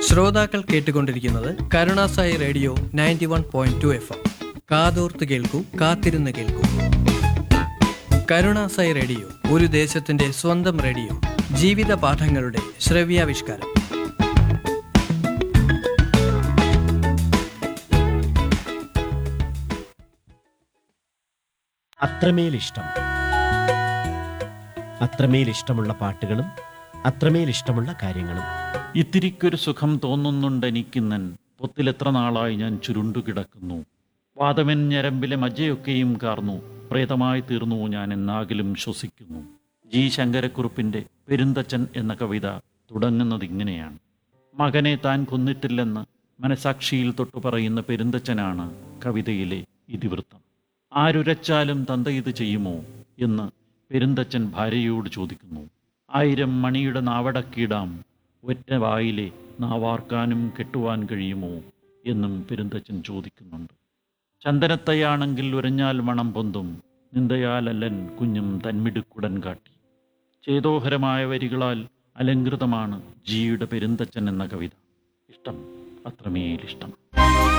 ശ്രോതാക്കൾ കേട്ടുകൊണ്ടിരിക്കുന്നത് Karunasai radio ninety one point two F M കാതോർത്ത് കേൾക്കൂ കാത്തിരുന്ന് കേൾക്കൂ കരുണാസായി റേഡിയോ ഒരു ദേശത്തിന്റെ സ്വന്തം റേഡിയോ ജീവിത പാഠങ്ങളുടെ ശ്രവ്യാവിഷ്കാരം അത്രമേൽ ഇഷ്ടം അത്രമേൽ ഇഷ്ടമുള്ള പാട്ടുകളും അത്രമേൽ ഇഷ്ടമുള്ള കാര്യങ്ങളും ഇത്തിരിക്കൊരു സുഖം തോന്നുന്നുണ്ടെനിക്കിന്നൻ പൊത്തിലെത്ര നാളായി ഞാൻ ചുരുണ്ടു കിടക്കുന്നു വാതമൻ ഞരമ്പിലെ മജ്ജയൊക്കെയും കാർന്നു പ്രേതമായി തീർന്നു ഞാൻ എന്നാകിലും ശ്വസിക്കുന്നു ജി ശങ്കരക്കുറുപ്പിൻ്റെ പെരുന്തച്ചൻ എന്ന കവിത തുടങ്ങുന്നത് ഇങ്ങനെയാണ് മകനെ താൻ കൊന്നിട്ടില്ലെന്ന് മനസാക്ഷിയിൽ തൊട്ടു പറയുന്ന പെരുന്തച്ചനാണ് കവിതയിലെ ഇതിവൃത്തം ആരുരച്ചാലും തന്ത ഇത് ചെയ്യുമോ എന്ന് പെരുന്തച്ചൻ ഭാര്യയോട് ചോദിക്കുന്നു ആയിരം മണിയുടെ നാവടക്കിയിടാം ഒറ്റ വായിലെ നാവാർക്കാനും കെട്ടുവാൻ കഴിയുമോ എന്നും പെരുന്തച്ചൻ ചോദിക്കുന്നുണ്ട് ചന്ദനത്തയാണെങ്കിൽ ഉരഞ്ഞാൽ മണം പൊന്തും നിന്ദയാലല്ലൻ കുഞ്ഞും തന്മിടുക്കുടൻ കാട്ടി ചേതോഹരമായ വരികളാൽ അലങ്കൃതമാണ് ജിയുടെ പെരുന്തച്ചൻ എന്ന കവിത ഇഷ്ടം അത്രമേലിഷ്ടം